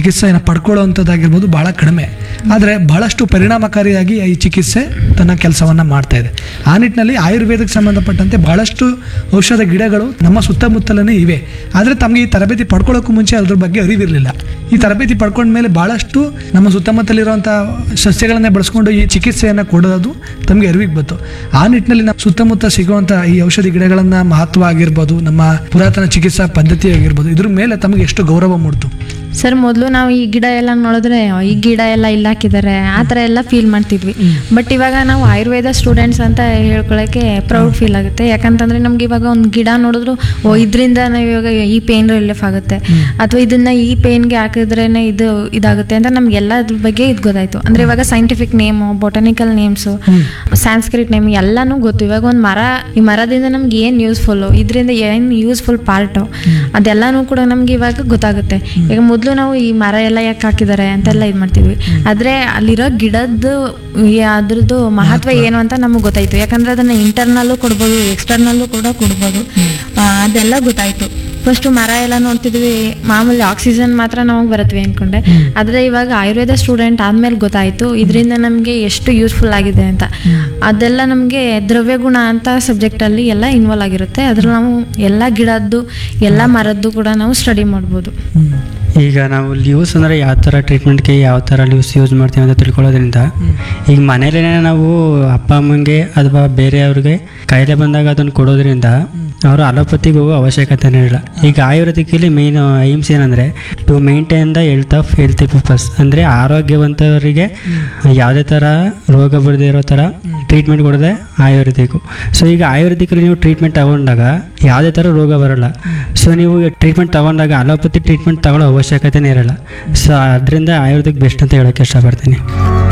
ಚಿಕಿತ್ಸೆಯನ್ನು ಪಡ್ಕೊಳ್ಳುವಂಥದ್ದಾಗಿರ್ಬೋದು ಬಹಳ ಕಡಿಮೆ ಆದರೆ ಬಹಳಷ್ಟು ಪರಿಣಾಮಕಾರಿಯಾಗಿ ಈ ಚಿಕಿತ್ಸೆ ತನ್ನ ಕೆಲಸವನ್ನು ಮಾಡ್ತಾ ಇದೆ ಆ ನಿಟ್ಟಿನಲ್ಲಿ ಆಯುರ್ವೇದಕ್ಕೆ ಸಂಬಂಧಪಟ್ಟಂತೆ ಬಹಳಷ್ಟು ಔಷಧ ಗಿಡಗಳು ನಮ್ಮ ಸುತ್ತಮುತ್ತಲೇ ಇವೆ ಆದರೆ ತಮಗೆ ಈ ತರಬೇತಿ ಪಡ್ಕೊಳ್ಳೋಕ್ಕೂ ಮುಂಚೆ ಅದ್ರ ಬಗ್ಗೆ ಅರಿವಿರಲಿಲ್ಲ ಈ ತರಬೇತಿ ಪಡ್ಕೊಂಡ ಮೇಲೆ ಬಹಳಷ್ಟು ನಮ್ಮ ಸುತ್ತಮುತ್ತಲಿರುವಂಥ ಸಸ್ಯಗಳನ್ನೇ ಬಳಸ್ಕೊಂಡು ಈ ಚಿಕಿತ್ಸೆಯನ್ನು ಕೊಡೋದು ತಮಗೆ ಅರಿವಿಗೆ ಬಂತು ಆ ನಿಟ್ಟಿನಲ್ಲಿ ನಮ್ಮ ಸುತ್ತಮುತ್ತ ಸಿಗುವಂಥ ಈ ಔಷಧಿ ಗಿಡಗಳನ್ನ ಮಹತ್ವ ಆಗಿರ್ಬೋದು ನಮ್ಮ ಪುರಾತನ ಚಿಕಿತ್ಸಾ ಪದ್ಧತಿ ಆಗಿರ್ಬೋದು ಇದ್ರ ಮೇಲೆ ತಮಗೆ ಎಷ್ಟು ಗೌರವ ಮೂಡ್ತು ಸರ್ ಮೊದಲು ನಾವು ಈ ಗಿಡ ಎಲ್ಲ ನೋಡಿದ್ರೆ ಈ ಗಿಡ ಎಲ್ಲ ಇಲ್ಲಿ ಹಾಕಿದ್ದಾರೆ ಆ ಥರ ಎಲ್ಲ ಫೀಲ್ ಮಾಡ್ತಿದ್ವಿ ಬಟ್ ಇವಾಗ ನಾವು ಆಯುರ್ವೇದ ಸ್ಟೂಡೆಂಟ್ಸ್ ಅಂತ ಹೇಳ್ಕೊಳ್ಳೋಕ್ಕೆ ಪ್ರೌಡ್ ಫೀಲ್ ಆಗುತ್ತೆ ಯಾಕಂತಂದ್ರೆ ನಮ್ಗೆ ಇವಾಗ ಒಂದು ಗಿಡ ನೋಡಿದ್ರು ಓ ಇದರಿಂದ ನಾವು ಇವಾಗ ಈ ಪೇನ್ ರಿಲೀಫ್ ಆಗುತ್ತೆ ಅಥವಾ ಇದನ್ನ ಈ ಪೇನ್ಗೆ ಹಾಕಿದ್ರೇನೆ ಇದು ಇದಾಗುತ್ತೆ ಅಂತ ನಮ್ಗೆಲ್ಲ ಅದ್ರ ಬಗ್ಗೆ ಇದು ಗೊತ್ತಾಯ್ತು ಅಂದ್ರೆ ಇವಾಗ scientific name botanical names Sanskrit name ಎಲ್ಲಾನು ಗೊತ್ತು ಇವಾಗ ಒಂದು ಮರ ಈ ಮರದಿಂದ ನಮ್ಗೆ ಏನು ಯೂಸ್ಫುಲ್ಲು ಇದರಿಂದ ಏನು ಯೂಸ್ಫುಲ್ ಪಾರ್ಟು ಅದೆಲ್ಲನೂ ಕೂಡ ನಮ್ಗೆ ಇವಾಗ ಗೊತ್ತಾಗುತ್ತೆ ಈಗ ಮೊದಲು ನಾವು ಈ ಮರ ಎಲ್ಲ ಯಾಕೆ ಹಾಕಿದ್ದಾರೆ ಅಂತೆಲ್ಲ ಇದು ಮಾಡ್ತಿದ್ವಿ ಆದರೆ ಅಲ್ಲಿರೋ ಗಿಡದ್ದು ಈ ಅದ್ರದ್ದು ಮಹತ್ವ ಏನು ಅಂತ ನಮಗೆ ಗೊತ್ತಾಯ್ತು ಯಾಕಂದ್ರೆ ಅದನ್ನ ಇಂಟರ್ನಲ್ಲೂ ಕೊಡ್ಬೋದು ಎಕ್ಸ್ಟರ್ನಲ್ಲೂ ಕೂಡ ಕೊಡ್ಬೋದು ಆ, ಅದೆಲ್ಲ ಗೊತ್ತಾಯ್ತು ಫಸ್ಟು ಮರ ಎಲ್ಲ ನೋಡ್ತಿದ್ವಿ ಮಾಮೂಲಿ ಆಕ್ಸಿಜನ್ ಮಾತ್ರ ನಮಗೆ ಬರುತ್ತವೆ ಅಂದ್ಕೊಂಡೆ ಆದರೆ ಇವಾಗ ಆಯುರ್ವೇದ ಸ್ಟೂಡೆಂಟ್ ಆದ್ಮೇಲೆ ಗೊತ್ತಾಯ್ತು ಇದರಿಂದ ನಮಗೆ ಎಷ್ಟು ಯೂಸ್ಫುಲ್ ಆಗಿದೆ ಅಂತ ಅದೆಲ್ಲ ನಮಗೆ ದ್ರವ್ಯ ಗುಣ ಅಂತ ಸಬ್ಜೆಕ್ಟಲ್ಲಿ ಎಲ್ಲ ಇನ್ವಾಲ್ವ್ ಆಗಿರುತ್ತೆ ಅದ್ರಲ್ಲಿ ನಾವು ಎಲ್ಲ ಗಿಡದ್ದು ಎಲ್ಲ ಮರದ್ದು ಕೂಡ ನಾವು ಸ್ಟಡಿ ಮಾಡ್ಬೋದು ಈಗ ನಾವು ಲ್ಯೂಸ್ ಅಂದರೆ ಯಾವ ಥರ ಟ್ರೀಟ್ಮೆಂಟ್ಗೆ ಯಾವ ಥರ ಲ್ಯೂಸ್ ಯೂಸ್ ಮಾಡ್ತೀವಿ ಅಂತ ತಿಳ್ಕೊಳ್ಳೋದ್ರಿಂದ ಈಗ ಮನೇಲೇ ನಾವು ಅಪ್ಪ ಅಮ್ಮಂಗೆ ಅಥವಾ ಬೇರೆಯವ್ರಿಗೆ ಕಾಯಿಲೆ ಬಂದಾಗ ಅದನ್ನು ಕೊಡೋದ್ರಿಂದ ಅವರು ಅಲೋಪತಿಗೆ ಹೋಗೋ ಅವಶ್ಯಕತೆನೇ ಇಲ್ಲ ಈಗ ಆಯುರ್ವೇದಿಕಲ್ಲಿ ಮೇನ್ ಏಮ್ಸ್ ಏನಂದರೆ to maintain the health of healthy peoples ಅಂದರೆ ಆರೋಗ್ಯವಂತರಿಗೆ ಯಾವುದೇ ಥರ ರೋಗ ಬರದೇ ಇರೋ ಥರ ಟ್ರೀಟ್ಮೆಂಟ್ ಕೊಡೋದೇ ಆಯುರ್ವೇದಿಕ್ಕು ಸೊ ಈಗ ಆಯುರ್ವೇದಿಕಲ್ಲಿ ನೀವು ಟ್ರೀಟ್ಮೆಂಟ್ ತಗೊಂಡಾಗ ಯಾವುದೇ ಥರ ರೋಗ ಬರೋಲ್ಲ ಸೊ ನೀವು ಟ್ರೀಟ್ಮೆಂಟ್ ತಗೊಂಡಾಗ ಅಲೋಪತಿ ಟ್ರೀಟ್ಮೆಂಟ್ ತಗೊಳ್ಳೋ ಅವಶ್ಯಕತೆನೇ ಇರಲ್ಲ ಸೊ ಅದರಿಂದ ಆಯುರ್ವೇದಿಕ್ ಬೆಸ್ಟ್ ಅಂತ ಹೇಳೋಕ್ಕೆ ಇಷ್ಟಪಡ್ತೀನಿ